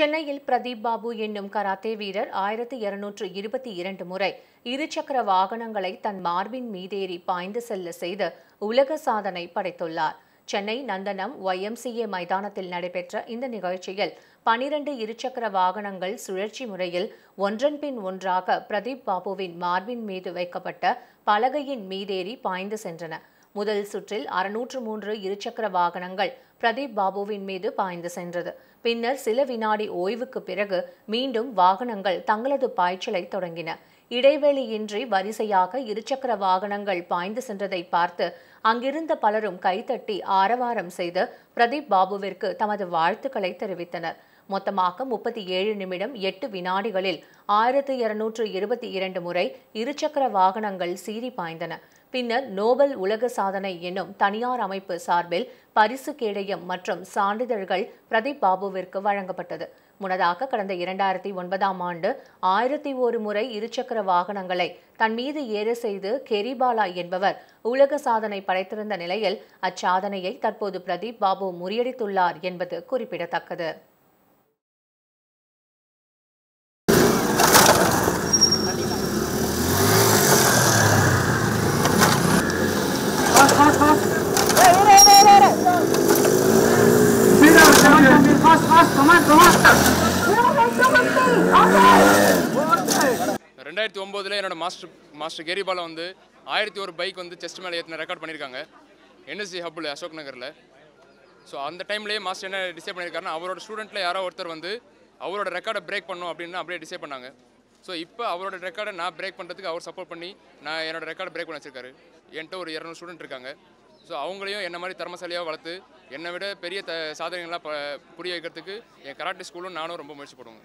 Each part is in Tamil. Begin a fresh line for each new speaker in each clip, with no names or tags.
சென்னையில் பிரதீப் பாபு என்னும் கராத்தே வீரர் ஆயிரத்தி இருநூற்று இருபத்தி இரண்டு முறை இருசக்கர வாகனங்களை தன் மார்பின் மீதேறி பாய்ந்து செல்ல செய்து உலக சாதனை படைத்துள்ளார் சென்னை நந்தனம் ஒய்எம்சிஏ மைதானத்தில் நடைபெற்ற இந்த நிகழ்ச்சியில் பனிரண்டு இருசக்கர வாகனங்கள் சுழற்சி முறையில் ஒன்றன் பின் ஒன்றாக பிரதீப் பாபுவின் மார்பின் மீது வைக்கப்பட்ட பலகையின் மீதேறி பாய்ந்து சென்றன முதல் சுற்றில் அறுநூற்று மூன்று இருசக்கர வாகனங்கள் பிரதீப் பாபுவின் மீது பாய்ந்து சென்றது பின்னர் சில வினாடி ஓய்வுக்கு பிறகு மீண்டும் வாகனங்கள் தங்களது பாய்ச்சலை தொடங்கின இடைவெளியின்றி வரிசையாக இருசக்கர வாகனங்கள் பாய்ந்து சென்றதை பார்த்து அங்கிருந்த பலரும் கைத்தட்டி ஆரவாரம் செய்து பிரதீப் பாபுவிற்கு தமது வாழ்த்துக்களை தெரிவித்தனர் மொத்தமாக முப்பத்தி ஏழு நிமிடம் எட்டு வினாடிகளில் ஆயிரத்து இருநூற்று இருபத்தி இரண்டு முறை இருசக்கர வாகனங்கள் சீறி பாய்ந்தன பின்னர் நோபல் உலக சாதனை என்னும் தனியார் அமைப்பு சார்பில் பரிசு கேடயம் மற்றும் சான்றிதழ்கள் பிரதீப் பாபுவிற்கு வழங்கப்பட்டது முன்னதாக கடந்த இரண்டாயிரத்தி ஒன்பதாம் ஆண்டு ஆயிரத்தி ஒரு முறை இருசக்கர வாகனங்களை தன் மீது ஏற செய்து கெரிபாலா என்பவர் உலக சாதனை படைத்திருந்த நிலையில் அச்சாதனையை தற்போது பிரதீப் பாபு முறியடித்துள்ளார் என்பது குறிப்பிடத்தக்கது
ரெண்டாயிரத்தி ஒம்போதில் என்னோட மாஸ்டர் மாஸ்டர் கேரிபாலா வந்து ஆயிரத்தி ஒரு பைக் வந்து செஸ்ட் மேலே ஏற்றின ரெக்கார்ட் பண்ணியிருக்காங்க என்எஸ்சி ஹப்பில் அசோக் நகரில் ஸோ அந்த டைம்லேயே மாஸ்டர் என்ன டிசைட் பண்ணியிருக்காருன்னா அவரோட ஸ்டூடெண்ட்டில் யாரோ ஒருத்தர் வந்து அவரோட ரெக்கார்டை பிரேக் பண்ணும் அப்படின்னு அப்படியே டிசைட் பண்ணாங்க ஸோ இப்போ அவரோட ரெக்கார்டை நான் பிரேக் பண்ணுறதுக்கு அவர் சப்போர்ட் பண்ணி நான் என்னோட ரெக்கார்டை பிரேக் பண்ண வச்சிருக்காரு என்கிட்ட ஒரு இரநூறு ஸ்டூடெண்ட் இருக்காங்க ஸோ அவங்களையும் என்ன மாதிரி திறமசாலியாக வளர்த்து என்னை விட பெரிய த சாதனைகள்லாம் ப புரிய வைக்கிறதுக்கு என் கராட்டே ஸ்கூலும் நானும் ரொம்ப முயற்சி போடுவேங்க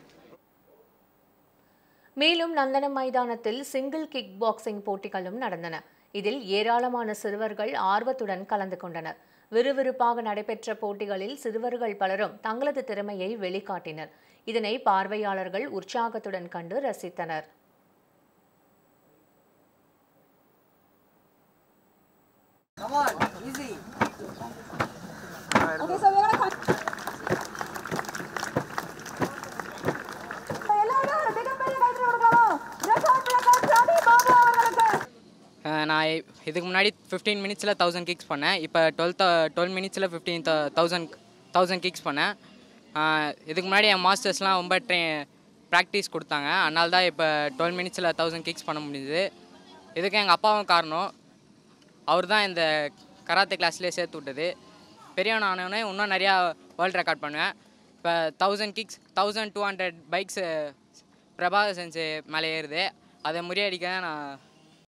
மேலும் நந்தனம் மைதானத்தில் சிங்கிள் கிக் பாக்ஸிங் போட்டிகளும் நடந்தன இதில் ஏராளமான சிறுவர்கள் ஆர்வத்துடன் கலந்து கொண்டனர் விறுவிறுப்பாக நடைபெற்ற போட்டிகளில் சிறுவர்கள் பலரும் தங்களது திறமையை வெளிக்காட்டினர் இதனை பார்வையாளர்கள் உற்சாகத்துடன் கண்டு ரசித்தனர்
Come on, easy.
Okay, so we're gonna con- So, எல்லாரும் ஒரு மிகப்பெரிய கைத்தறி கொடுக்கலாம். Record breaker பிரதீப் பாபு அவர்களுக்கு.
அஹ் நான் இ- இதுக்கு முன்னாடி ஃபிஃப்டீன் மினிட்ஸில் தௌசண்ட் கிக்ஸ் பண்ணேன் இப்போ டுவெல் டுவெல் மினிட்ஸில் ஃபிஃப்டீன் தௌசண்ட் தௌசண்ட் கிக்ஸ் பண்ணேன் அஹ் இதுக்கு முன்னாடி என் மாஸ்டர்ஸ்லாம் ரொம்ப ட்ரெ ப்ராக்டிஸ் கொடுத்தாங்க அதனால தான் இப்போ டுவெல் மினிட்ஸில் தௌசண்ட் கிக்ஸ் பண்ண முடியுது இதுக்கு எங்கள் அப்பாவும் காரணம் அவர் தான் இந்த கராத்தே கிளாஸ்லேயே சேர்த்து விட்டது பெரியவன் ஆனவனே இன்னும் நிறையா வேர்ல்ட் ரெக்கார்ட் பண்ணுவேன் இப்போ thousand kicks thousand two hundred bikes Prabhakar சென்ஸ் மேலே ஏறுது அதை முறியடிக்க தான் நான்